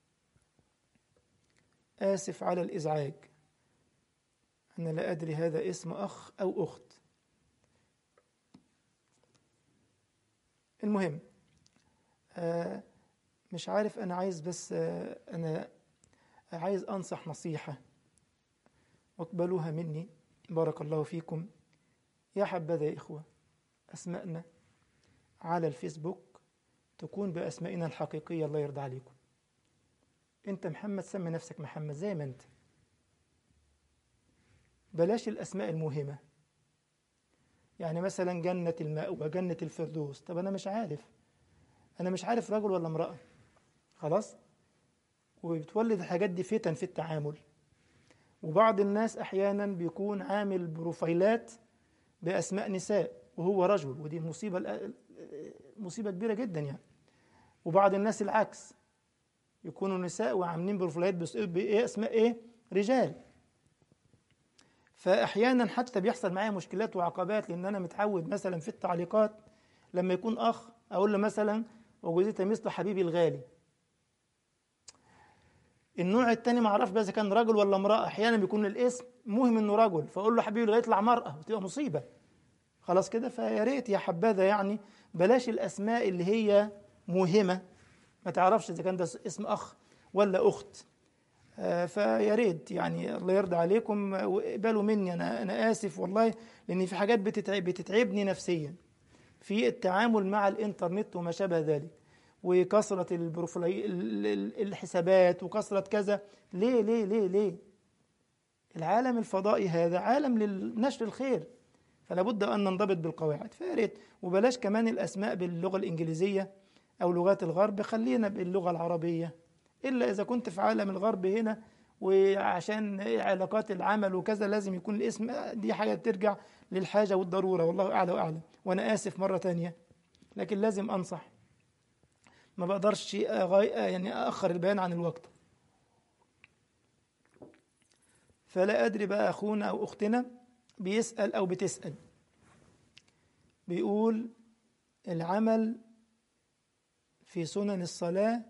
آسف على الإزعاج أنا لا أدري هذا اسم أخ أو أخت المهم آه مش عارف أنا عايز بس آه أنا عايز أنصح نصيحة واقبلوها مني بارك الله فيكم يا حبذا يا إخوة أسماءنا على الفيسبوك تكون بأسمائنا الحقيقية الله يرضى عليكم أنت محمد سمي نفسك محمد زي ما أنت بلاش الأسماء الموهمة يعني مثلا جنة الماء وجنة الفردوس طب أنا مش عارف أنا مش عارف رجل ولا امرأة خلاص وبتولد الحاجات دي فتن في التعامل وبعض الناس أحيانا بيكون عامل بروفايلات بأسماء نساء وهو رجل ودي مصيبة مصيبة كبيرة جدا يعني وبعض الناس العكس يكونوا نساء وعاملين بروفايلات بأسماء إيه رجال فأحيانا حتى بيحصل معايا مشكلات وعقبات لأن أنا متعود مثلا في التعليقات لما يكون أخ أقول له مثلا وجزيت مثل حبيبي الغالي النوع التاني ما اعرفش بقى اذا كان رجل ولا امراه احيانا بيكون الاسم مهم انه رجل فاقول له حبيبي لغايه يطلع مراه وتبقى مصيبه خلاص كده فيا ريت يا حبذا يعني بلاش الاسماء اللي هي موهمه ما تعرفش اذا كان ده اسم اخ ولا اخت آه فيا ريت يعني الله يرضى عليكم واقبلوا مني انا انا اسف والله لان في حاجات بتتعب بتتعبني نفسيا في التعامل مع الانترنت وما شابه ذلك وكثرة البروفيل الحسابات وكثرة كذا ليه ليه ليه ليه العالم الفضائي هذا عالم لنشر الخير فلا بد أن ننضبط بالقواعد فيا ريت وبلاش كمان الأسماء باللغة الإنجليزية أو لغات الغرب خلينا باللغة العربية إلا إذا كنت في عالم الغرب هنا وعشان علاقات العمل وكذا لازم يكون الاسم دي حاجة ترجع للحاجة والضرورة والله أعلى وأعلم وأنا آسف مرة تانية لكن لازم أنصح ما بقدرش يعني أأخر البيان عن الوقت فلا أدري بقى أخونا أو أختنا بيسأل أو بتسأل بيقول العمل في سنن الصلاة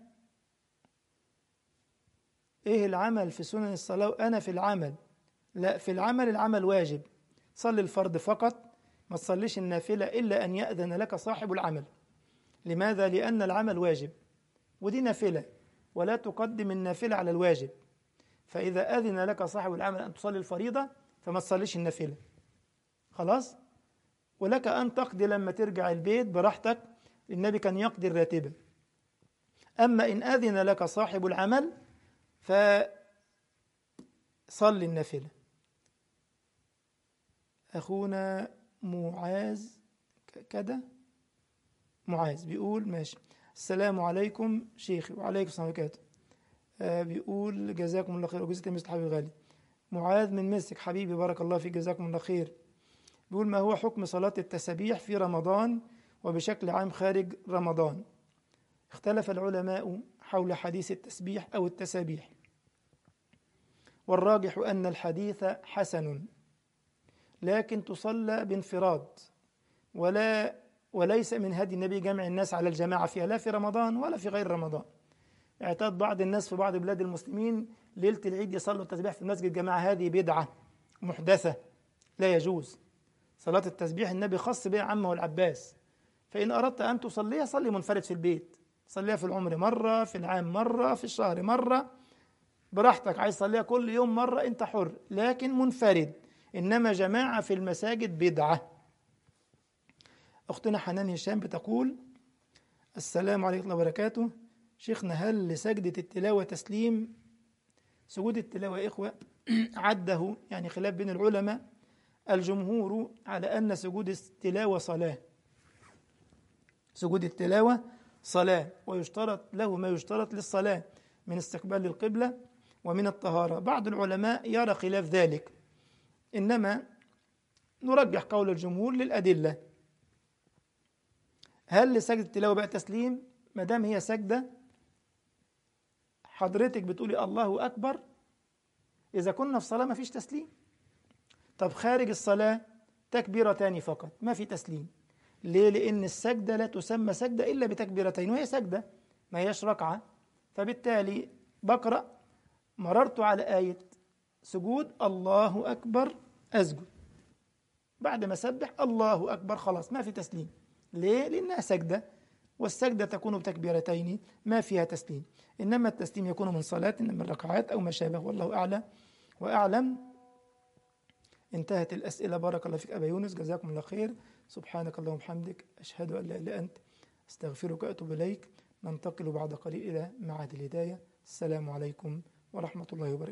إيه العمل في سنن الصلاة وأنا في العمل لا في العمل العمل واجب صلي الفرض فقط ما تصليش النافلة إلا أن يأذن لك صاحب العمل لماذا؟ لأن العمل واجب ودي نافلة ولا تقدم النافلة على الواجب فإذا أذن لك صاحب العمل أن تصلي الفريضة فما تصليش النافلة خلاص؟ ولك أن تقضي لما ترجع البيت براحتك النبي كان يقضي الراتبة أما إن أذن لك صاحب العمل فصل النافلة أخونا معاذ كده معاذ بيقول ماشي السلام عليكم شيخي وعليكم السلام وبركاته آه بيقول جزاكم الله خير وجزيت مثل حبيبي غالي معاذ من مسك حبيبي بارك الله فيك جزاكم الله خير بيقول ما هو حكم صلاة التسابيح في رمضان وبشكل عام خارج رمضان اختلف العلماء حول حديث التسبيح أو التسابيح والراجح أن الحديث حسن لكن تصلى بانفراد ولا وليس من هدي النبي جمع الناس على الجماعة فيها لا في رمضان ولا في غير رمضان اعتاد بعض الناس في بعض بلاد المسلمين ليلة العيد يصلوا التسبيح في المسجد جماعة هذه بدعة محدثة لا يجوز صلاة التسبيح النبي خص بها عمه العباس فإن أردت أن تصليها صلي منفرد في البيت صليها في العمر مرة في العام مرة في الشهر مرة براحتك عايز تصليها كل يوم مرة أنت حر لكن منفرد إنما جماعة في المساجد بدعة أختنا حنان هشام بتقول السلام عليكم ورحمة الله وبركاته شيخنا هل لسجدة التلاوة تسليم سجود التلاوة يا إخوة عده يعني خلاف بين العلماء الجمهور على أن سجود التلاوة صلاة سجود التلاوة صلاة ويشترط له ما يشترط للصلاة من استقبال القبلة ومن الطهارة بعض العلماء يرى خلاف ذلك إنما نرجح قول الجمهور للأدلة هل لسجدة التلاوة بقى تسليم ما دام هي سجدة حضرتك بتقولي الله أكبر إذا كنا في صلاة ما فيش تسليم طب خارج الصلاة تكبيرة تاني فقط ما في تسليم ليه؟ لأن السجدة لا تسمى سجدة إلا بتكبيرتين وهي سجدة ما هيش ركعة فبالتالي بقرأ مررت على آية سجود الله أكبر أسجد بعد ما سبح الله أكبر خلاص ما في تسليم ليه؟ لأنها سجدة والسجدة تكون بتكبيرتين ما فيها تسليم إنما التسليم يكون من صلاة من ركعات أو ما شابه والله أعلى وأعلم انتهت الأسئلة بارك الله فيك أبا يونس جزاكم الله خير سبحانك اللهم وبحمدك أشهد أن لا إله إلا أنت أستغفرك وأتوب إليك ننتقل بعد قليل إلى معهد الهداية السلام عليكم ورحمة الله وبركاته